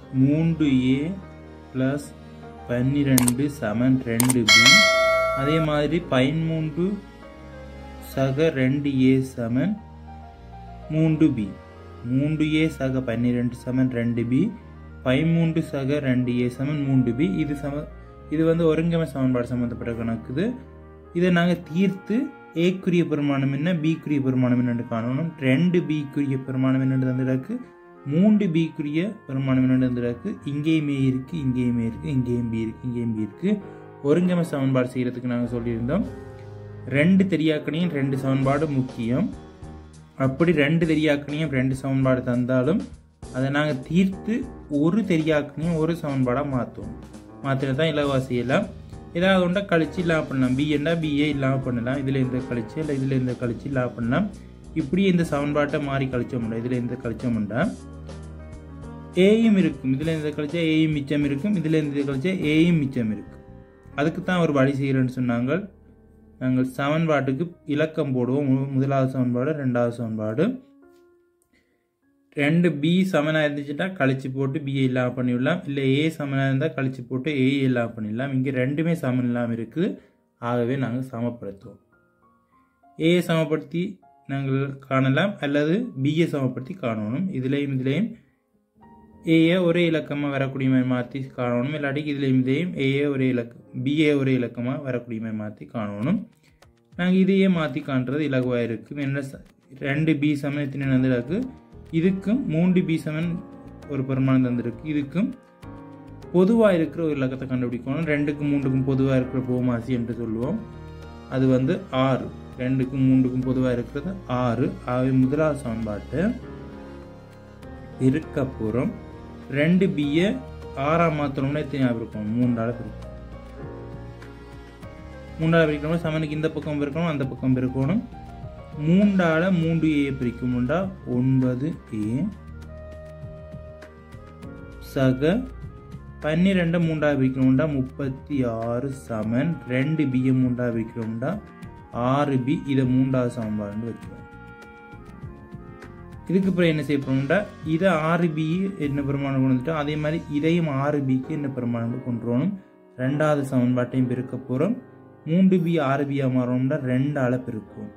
மூன்று ஏ ப்ளஸ் பன்னிரெண்டு சமன் ரெண்டு பி அதே மாதிரி பதிமூன்று சக ரெண்டு ஏ சமன் மூன்று பி மூன்று ஏ சக பன்னிரெண்டு சமன் ரெண்டு பி பதிமூன்று சக ரெண்டு ஏ சமன் மூன்று பி இது சம இது வந்து ஒருங்கமை சமன்பாடு சம்மந்தப்பட்ட கணக்குது இதை நாங்கள் தீர்த்து ஏக்குரிய பெருமானம் என்ன பிக்குரிய பெருமானம் என்னன்னு காணணும் ரெண்டு பிக்குரிய பெருமானம் என்னன்னு தந்துடாக்கு மூன்று பிக்குரிய பெருமானம் என்னன்னு தந்துடாக்கு இங்கேயும் ஏ இருக்கு இங்கேயும் ஏ இருக்கு இங்கேயும் பி இருக்கு இங்கேயும் பி இருக்கு ஒருங்கமை சமன்பாடு செய்யறதுக்கு நாங்கள் சொல்லியிருந்தோம் ரெண்டு தெரியாக்கணையும் ரெண்டு சமன்பாடு முக்கியம் அப்படி ரெண்டு தெரியாக்கணையும் ரெண்டு சமன்பாடு தந்தாலும் அதை நாங்கள் தீர்த்து ஒரு தெரியாக்கணையும் ஒரு சமன்பாடாக மாற்றுவோம் மாற்றினா தான் இலவா செய்யலாம் ஏதாவது ஒன்றா கழிச்சு இல்லாமல் பண்ணலாம் பிஎன்னா பிஏ இல்லாமல் பண்ணலாம் இதில் இருந்து கழிச்சு இல்லை இதில் இருந்து கழிச்சு இல்லாமல் பண்ணலாம் இப்படி இந்த சமன்பாட்டை மாறி கழிச்சோம்டா இதில் இருந்து கழிச்சோம்டா ஏயும் இருக்கும் இதில் இருந்து கழிச்சா ஏயும் மிச்சம் இருக்கும் இதில் இருந்து கழிச்சா ஏயும் மிச்சம் இருக்கும் அதுக்கு தான் ஒரு வழி செய்கிறேன்னு சொன்னாங்க நாங்கள் சமன்பாட்டுக்கு இலக்கம் போடுவோம் மு- முதலாவது சமன்பாடு ரெண்டாவது சமன்பாடு ரெண்டு பி சமனாக இருந்துச்சுன்னா கழிச்சு போட்டு பிஏ இல்லாமல் பண்ணிவிடலாம் இல்லை ஏ சமனாக இருந்தால் கழிச்சு போட்டு ஏ இல்லாமல் பண்ணிடலாம் இங்கே ரெண்டுமே சமன் இல்லாமல் இருக்குது ஆகவே நாங்கள் சமப்படுத்துவோம் ஏயை சமப்படுத்தி நாங்கள் காணலாம் அல்லது பிஏ சமப்படுத்தி காணணும் இதுலேயும் இதுலேயும் ஏஏ ஒரே இலக்கமாக வரக்கூடிய மாதிரி மாற்றி காணணும் இல்லாட்டி இதுலேயும் இதையும் ஏஏ ஒரே இலக்கம் பிஏ ஒரே இலக்கமாக வரக்கூடிய மாதிரி மாற்றி காணணும் நாங்கள் இதையே மாற்றி காண்றது இலகுவாக இருக்கும் என்ன ச- ரெண்டு பி சமன் எத்தனை வந்திருக்கு இதுக்கும் மூன்று பி சமன் ஒரு பெருமானம் தந்திருக்கு இதுக்கும் பொதுவாக இருக்கிற ஒரு இலக்கத்தை கண்டுபிடிக்கணும் ரெண்டுக்கும் மூன்றுக்கும் பொதுவாக இருக்கிற போமாசி என்று சொல்லுவோம் அது வந்து ஆறு ரெண்டுக்கும் மூன்றுக்கும் பொதுவாக இருக்கிறது ஆறு ஆகவே முதலாவது சமன்பாட்டு இருக்கப்புறம் ரெண்டு பியை ஆறாம் மாத்திரம்னா எத்தனை ஞாபகம் இருக்கும் மூன்றால பிரிக்கும் மூன்றால பிரிக்கணும் சமனுக்கு இந்த பக்கம் பிரிக்கணும் அந்த பக்கம் பிரிக்கணும் மூன்றால மூன்று ஏ பிரிக்கும்டா ஒன்பது ஏ சக பன்னிரெண்டு மூன்றா பிரிக்கணும்டா முப்பத்தி ஆறு சமன் ரெண்டு பியை மூன்றா பிரிக்கிறோம்டா ஆறு பி இதை மூன்றாவது சமன்பாடுன்னு வச்சுக்கோம் இதுக்கு அப்புறம் என்ன செய்ய போறோம்டா இதை ஆறு பி என்ன பெருமானம் கொண்டு வந்துட்டோம் அதே மாதிரி இதையும் ஆறு பிக்கு என்ன பெருமானம் கொண்டு வரணும் ரெண்டாவது சமன்பாட்டையும் பெருக்க போகிறோம் மூன்று பி ஆறு பியாக மாறணும்டா ரெண்டு அளவு பெருக்கும்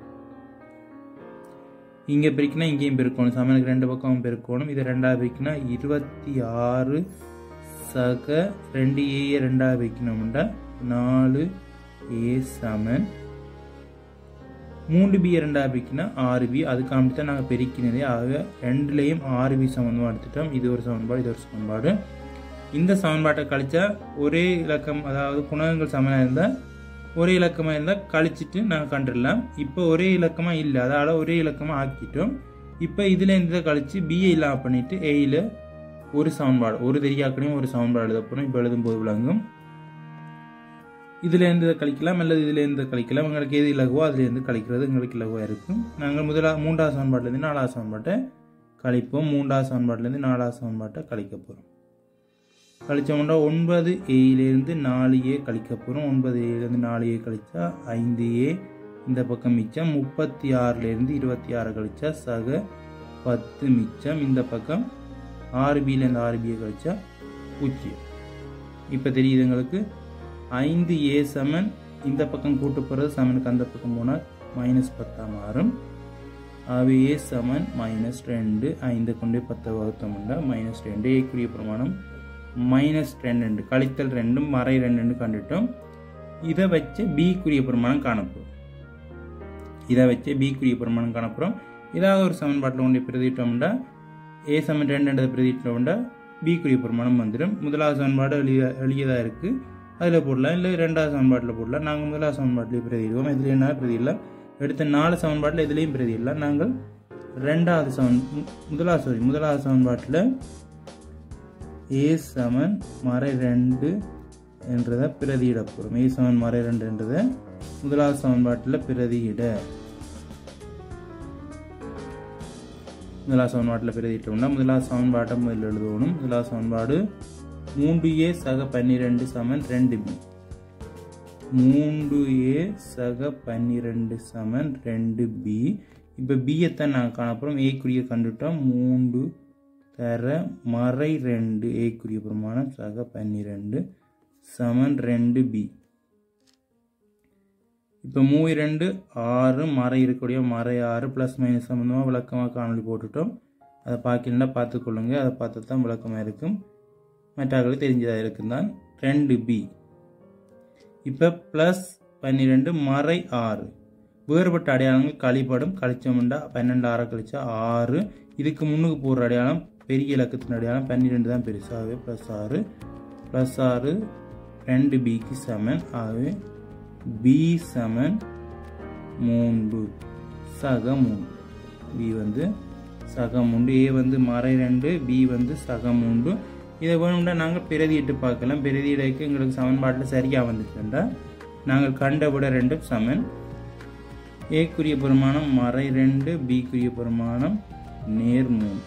இங்கே பிரிக்கினா இங்கேயும் பெருக்கணும் சமனுக்கு ரெண்டு பக்கம் பெருக்கணும் இதை ரெண்டாவது பிரிக்கினா இருபத்தி ஆறு சக ரெண்டு ஏ ரெண்டாவது பிரிக்கணும்டா நாலு ஏ சமன் மூன்று பி ரெண்டாவது பிக்குனா ஆறு பி அதுக்கு அப்படி தான் நாங்கள் பெருக்கினதே ஆக ரெண்டுலேயும் ஆறு பி சமன்பாடு எடுத்துட்டோம் இது ஒரு சமன்பாடு இது ஒரு சமன்பாடு இந்த சமன்பாட்டை கழிச்சா ஒரே இலக்கம் அதாவது குணகங்கள் சமனாக இருந்தால் ஒரே இலக்கமாக இருந்தால் கழிச்சிட்டு நாங்கள் கண்டுடலாம் இப்போ ஒரே இலக்கமாக இல்லை அதால் ஒரே இலக்கமாக ஆக்கிட்டோம் இப்போ இதில் இருந்து கழிச்சு பிஏ இல்லாமல் பண்ணிட்டு ஏயில் ஒரு சமன்பாடு ஒரு தெரியாக்கனையும் ஒரு சமன்பாடு எழுத போகிறோம் இப்போ எழுதும்போது விளங்கும் இதுலேருந்து இதை கழிக்கலாம் அல்லது இதுலேருந்து கழிக்கலாம் உங்களுக்கு எது இலகுவோ அதுலேருந்து கழிக்கிறது எங்களுக்கு இலகுவாக இருக்கும் நாங்கள் முதலா மூன்றாவது சமன்பாட்டிலேருந்து நாலாவது சமன்பாட்டை கழிப்போம் மூன்றாவது சமன்பாட்டிலேருந்து நாலாவது சமன்பாட்டை கழிக்க போகிறோம் கழிச்சோம்னா ஒன்பது ஏயிலேருந்து நாலு ஏ கழிக்க போகிறோம் ஒன்பது ஏலேருந்து நாலு ஏ கழிச்சா ஐந்து ஏ இந்த பக்கம் மிச்சம் முப்பத்தி ஆறுலேருந்து இருபத்தி ஆறு கழிச்சா சக பத்து மிச்சம் இந்த பக்கம் ஆறு பியிலேருந்து ஆறு பியை கழிச்சா பூஜ்ஜியம் இப்போ தெரியுது எங்களுக்கு ஐந்து ஏ சமன் இந்த பக்கம் கூட்டு போகிறது சமனுக்கு அந்த பக்கம் போனால் மைனஸ் பத்தா மாறும் ஆகவே ஏ சமன் மைனஸ் ரெண்டு ஐந்து கொண்டு பத்தை வகுத்தோம்னா மைனஸ் ரெண்டு ஏக்குரிய பிரமாணம் மைனஸ் ரெண்டு கழித்தல் ரெண்டும் மறை ரெண்டு கண்டுட்டோம் இதை வச்சு பிக்குரிய பிரமாணம் காணப்போம் இதை வச்சு பிக்குரிய பிரமாணம் காணப்போகிறோம் ஏதாவது ஒரு சமன்பாட்டில் கொண்டு பிரதிட்டோம்னா ஏ சமன் ரெண்டு பிரதிட்டோம்னா பிக்குரிய பிரமாணம் வந்துடும் முதலாவது சமன்பாடு எளிய எளியதாக இருக்குது அதில் போடலாம் இல்லை ரெண்டாவது சமன்பாட்டில் போடலாம் நாங்கள் முதலாவது சமன்பாட்டிலே பிரதிடுவோம் இதில் என்ன பிரதிடலாம் எடுத்த நாலு சமன்பாட்டில் இதுலேயும் பிரதிடலாம் நாங்கள் ரெண்டாவது சமன் மு- முதலாவது சாரி முதலாவது சமன்பாட்டில் ஏ சமன் மறை ரெண்டு என்றதை பிரதியிட போகிறோம் ஏ சமன் மறை ரெண்டு என்றதை முதலாவது சமன்பாட்டில் பிரதியிட முதலாவது சமன்பாட்டில் பிரதியிட்டோம்னா முதலாவது சமன்பாட்டை முதல்ல எழுதணும் முதலாவது சமன்பாடு மூன்று ஏ சக பன்னிரெண்டு சமன் ரெண்டு பி மூன்று ஏ சக பன்னிரெண்டு சமன் ரெண்டு பி இப்போ பியைத்தான் நாங்கள் காணப்போகிறோம் ஏக்குரிய கண்டுட்டோம் மூன்று தர மறை ரெண்டு ஏக்குரிய பிரமாணம் சக பன்னிரெண்டு சமன் ரெண்டு பி இப்போ மூவி ரெண்டு ஆறு மறை இருக்கக்கூடிய மறை ஆறு ப்ளஸ் மைனஸ் சம்மந்தமாக விளக்கமாக காணொலி போட்டுட்டோம் அதை பார்க்கலன்னா பார்த்துக்கொள்ளுங்க அதை பார்த்து தான் விளக்கமாக இருக்கும் மற்றாக்கள் தெரிஞ்சதாக இருக்குந்தான் ரெண்டு பி இப்போ ப்ளஸ் பன்னிரெண்டு மறை ஆறு வேறுபட்ட அடையாளங்கள் கழிப்படும் கழிச்சோம்டா பன்னெண்டு ஆறு கழிச்சா ஆறு இதுக்கு முன்னுக்கு போடுற அடையாளம் பெரிய இலக்கத்தின் அடையாளம் பன்னிரெண்டு தான் பெருசாகவே ப்ளஸ் ஆறு ப்ளஸ் ஆறு ரெண்டு பிக்கு சமன் ஆகவே பி சமன் மூன்று சக மூன்று பி வந்து சக மூன்று ஏ வந்து மறை ரெண்டு பி வந்து சக மூன்று இதை வேணும்னா நாங்கள் பிரதியிட்டு பார்க்கலாம் பிரதியிடைக்கு எங்களுக்கு சமன்பாட்டில் சரியாக வந்துச்சுண்டா நாங்கள் கண்ட விட ரெண்டும் சமன் ஏக்குரிய பெருமானம் மறை ரெண்டு பிக்குரிய பெருமானம் நேர் மூணு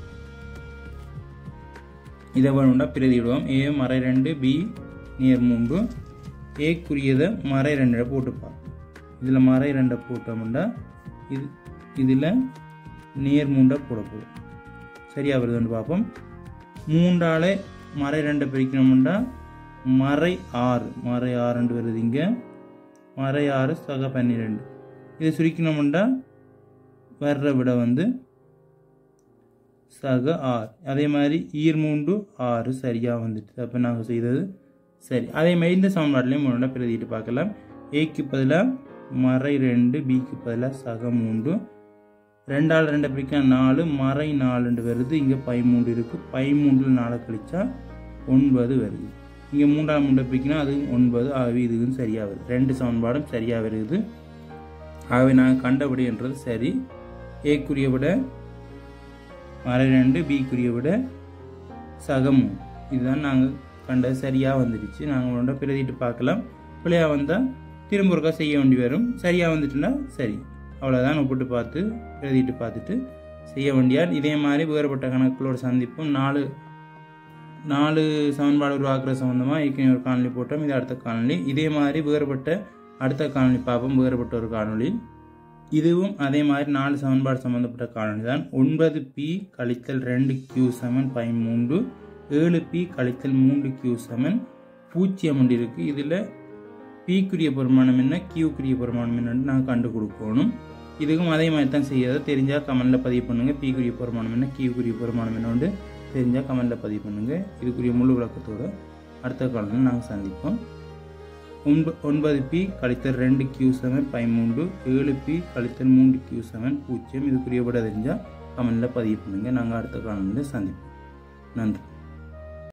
இதை வேணும்னா பிரதியிடுவோம் ஏ மறை ரெண்டு பி நேர் மூன்று ஏக்குரியதை மறை ரெண்டை போட்டுப்பா இதில் மறை ரெண்டை போட்டோம்னா இது இதில் நேர் மூண்டை போட போதும் சரியா வருதுன்னு பார்ப்போம் மூன்றாலே மறை ரெண்டை பிரிக்கணும்னா மறை ஆறு மறை ஆறுண்டு வருது இங்கே மறை ஆறு சக பன்னிரெண்டு இதை சுருக்கணும்னா வர்ற விட வந்து சக ஆறு அதே மாதிரி ஈர் மூன்று ஆறு சரியாக வந்துட்டு அப்போ நாங்கள் செய்தது சரி அதே மாதிரி இந்த சமன்பாட்டிலையும் முன்னாடி பிரதிட்டு பார்க்கலாம் ஏக்கு பதிலாக மறை ரெண்டு பிக்கு பதிலாக சக மூன்று ரெண்டாள் ரெண்டு பிரிக்க நாலு மறை நாலுண்டு வருது இங்கே பை மூன்று இருக்குது பை மூன்றில் நாலு கழிச்சா ஒன்பது வருது இங்கே மூன்றாம் மூண்டை பிரிக்கினா அது ஒன்பது ஆகவே இதுவும் சரியாக வருது ரெண்டு சமன்பாடும் சரியாக வருது ஆகவே நாங்கள் கண்டபடின்றது சரி ஏக்குரிய விட மறை ரெண்டு பிக்குரிய விட சகமும் இதுதான் நாங்கள் கண்டது சரியாக வந்துடுச்சு நாங்கள் உங்களோட பிரதிட்டு பார்க்கலாம் பிள்ளையாக வந்தால் திரும்ப ஒருக்கா செய்ய வேண்டி வரும் சரியாக வந்துட்டுனா சரி அவ்வளோதான் ஒப்பிட்டு பார்த்து எழுதிட்டு பார்த்துட்டு செய்ய வேண்டியார் இதே மாதிரி வேறுபட்ட கணக்குகளோட சந்திப்பும் நாலு நாலு சமன்பாடு உருவாக்குற சம்மந்தமாக ஏற்கனவே ஒரு காணொலி போட்டோம் இது அடுத்த காணொலி இதே மாதிரி வேறுபட்ட அடுத்த காணொலி பார்ப்போம் வேறுபட்ட ஒரு காணொலி இதுவும் அதே மாதிரி நாலு சமன்பாடு சம்மந்தப்பட்ட காணொலி தான் ஒன்பது பி கழித்தல் ரெண்டு கியூ சமன் பதிமூன்று ஏழு பி கழித்தல் மூன்று கியூ சமன் பூஜ்ஜியம் ஒன்று இருக்குது இதில் பிக்குரிய பெருமானம் என்ன கியூக்குரிய பெருமானம் என்னன்னு நாங்கள் கண்டு கொடுக்கணும் இதுக்கும் அதே மாதிரி தான் செய்யறதை தெரிஞ்சால் கமெண்டில் பதிவு பண்ணுங்கள் பிக்குரிய பெருமானம் என்ன கியூக்குரிய பெருமானம் என்னன்னு தெரிஞ்சால் கமெண்டில் பதிவு பண்ணுங்கள் இதுக்குரிய முழு விளக்கத்தோடு அடுத்த காலத்தில் நாங்கள் சந்திப்போம் ஒன்ப ஒன்பது பி கழித்தல் ரெண்டு கியூ செவன் பதிமூன்று ஏழு பி கழித்தல் மூன்று கியூ செவன் பூஜ்ஜியம் இதுக்குரிய விட தெரிஞ்சால் கமெண்டில் பதிவு பண்ணுங்கள் நாங்கள் அடுத்த காலத்தில் சந்திப்போம் நன்றி